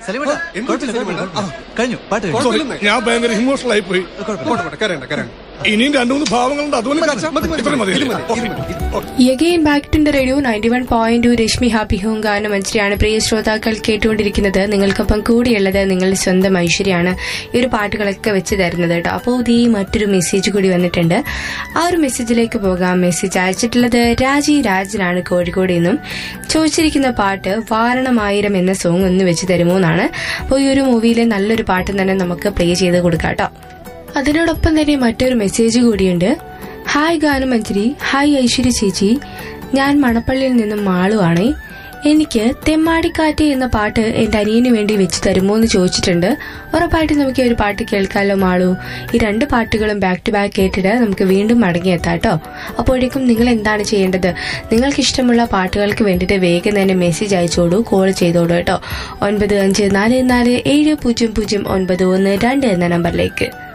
സലീമേട്ടാ, കുഴപ്പമില്ല, കുഴപ്പമില്ല. ആ, കഴിഞ്ഞു പാട്ട് കഴിഞ്ഞു Sorry, ഞാൻ ഭയങ്കര ഇമോഷണൽ ആയി പോയി ഇനിയും രണ്ടു മൂന്ന് ഭാവങ്ങളുണ്ട് അതുകൊണ്ട് ഇത്രയും മതി again back to radio ninety one point two Rashmi happy home ഗാനം മഞ്ജരിയാണ് പ്രിയ ശ്രോതാക്കൾ കേട്ടുകൊണ്ടിരിക്കുന്നത് നിങ്ങൾക്കൊപ്പം കൂടിയുള്ളത് നിങ്ങളുടെ സ്വന്തം ഐശ്വര്യാണ് ഈ ഒരു പാട്ടുകളൊക്കെ വെച്ച് തരുന്നത് കേട്ടോ അപ്പോൾ ഇത് ഈ മറ്റൊരു മെസ്സേജ് കൂടി വന്നിട്ടുണ്ട് ആ ഒരു മെസ്സേജിലേക്ക് പോകാം മെസ്സേജ് അയച്ചിട്ടുള്ളത് രാജി രാജനാണ് കോഴിക്കോട് നിന്നും ചോദിച്ചിരിക്കുന്ന പാട്ട് വാരണമായിരം എന്ന സോങ് ഒന്ന് വെച്ച് തരുമോ എന്നാണ് അപ്പോൾ ഈ ഒരു മൂവിയിലെ നല്ലൊരു പാട്ട് തന്നെ നമുക്ക് പ്ലേ ചെയ്ത് കൊടുക്കാം കേട്ടോ അതിനോടൊപ്പം തന്നെ മറ്റൊരു മെസ്സേജ് കൂടിയുണ്ട് ഹായ് ഗാനമഞ്ജരി ഹായ് ഐശ്വര്യ ചേച്ചി ഞാൻ മണപ്പള്ളിയിൽ നിന്നും മാളുവാണേ എനിക്ക് തെമ്മാടിക്കാറ്റ് എന്ന പാട്ട് എന്റെ അനിയന് വേണ്ടി വെച്ച് തരുമോ എന്ന് ചോദിച്ചിട്ടുണ്ട് ഉറപ്പായിട്ട് നമുക്ക് ഈ ഒരു പാട്ട് കേൾക്കാമല്ലോ മാളു ഈ രണ്ട് പാട്ടുകളും ബാക്ക് ടു ബാക്ക് കേട്ടിട്ട് നമുക്ക് വീണ്ടും മടങ്ങിയെത്താം കേട്ടോ അപ്പോഴേക്കും നിങ്ങൾ എന്താണ് ചെയ്യേണ്ടത് നിങ്ങൾക്ക് ഇഷ്ടമുള്ള പാട്ടുകൾക്ക് വേണ്ടിയിട്ട് വേഗം തന്നെ മെസ്സേജ് അയച്ചോളൂ കോൾ ചെയ്തോളൂ കേട്ടോ ഒൻപത് അഞ്ച് നാല് നാല് ഏഴ് പൂജ്യം പൂജ്യം ഒൻപത് ഒന്ന് രണ്ട് എന്ന നമ്പറിലേക്ക്